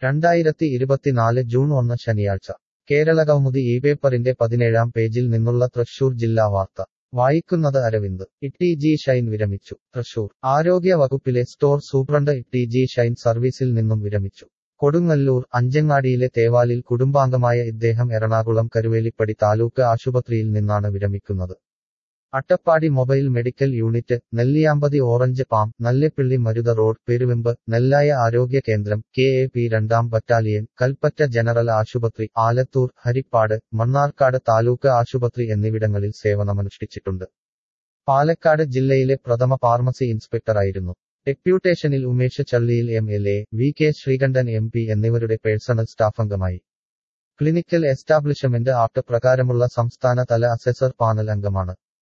രണ്ടായിരത്തി ഇരുപത്തിനാല് ജൂൺ ഒന്ന് ശനിയാഴ്ച കേരളകൗമുദി ഈ പേപ്പറിന്റെ പതിനേഴാം പേജിൽ നിന്നുള്ള തൃശൂർ ജില്ലാ വാർത്ത വായിക്കുന്നത് അരവിന്ദ് ഇട്ടി ജി ഷൈൻ വിരമിച്ചു തൃശൂർ ആരോഗ്യ വകുപ്പിലെ store superintendent Itty G Shine സർവീസിൽ നിന്നും വിരമിച്ചു കൊടുങ്ങല്ലൂർ അഞ്ചങ്ങാടിയിലെ തേവാലിൽ കുടുംബാംഗമായ ഇദ്ദേഹം എറണാകുളം കരുവേലിപ്പടി താലൂക്ക് ആശുപത്രിയിൽ നിന്നാണ് വിരമിക്കുന്നത് Attappadi mobile medical unit Nelliyampathy orange palm Nalleppilly Marutha road Peruvemba Nellaya ആരോഗ്യ കേന്ദ്രം കെ എ പി രണ്ടാം ബറ്റാലിയൻ കൽപ്പറ്റ ജനറൽ ആശുപത്രി ആലത്തൂർ ഹരിപ്പാട് മണ്ണാർക്കാട് താലൂക്ക് ആശുപത്രി എന്നിവിടങ്ങളിൽ സേവനമനുഷ്ഠിച്ചിട്ടുണ്ട് പാലക്കാട് ജില്ലയിലെ പ്രഥമ ഫാർമസി ഇൻസ്പെക്ടറായിരുന്നു ഡെപ്യൂട്ടേഷനിൽ Umesh Challiyil M L A V K Sreekandan M P എന്നിവരുടെ പേഴ്സണൽ സ്റ്റാഫംഗമായി ക്ലിനിക്കൽ എസ്റ്റാബ്ലിഷ്മെന്റ് ആക്ട് പ്രകാരമുള്ള സംസ്ഥാന തല അസെസർ പാനൽ അംഗമാണ്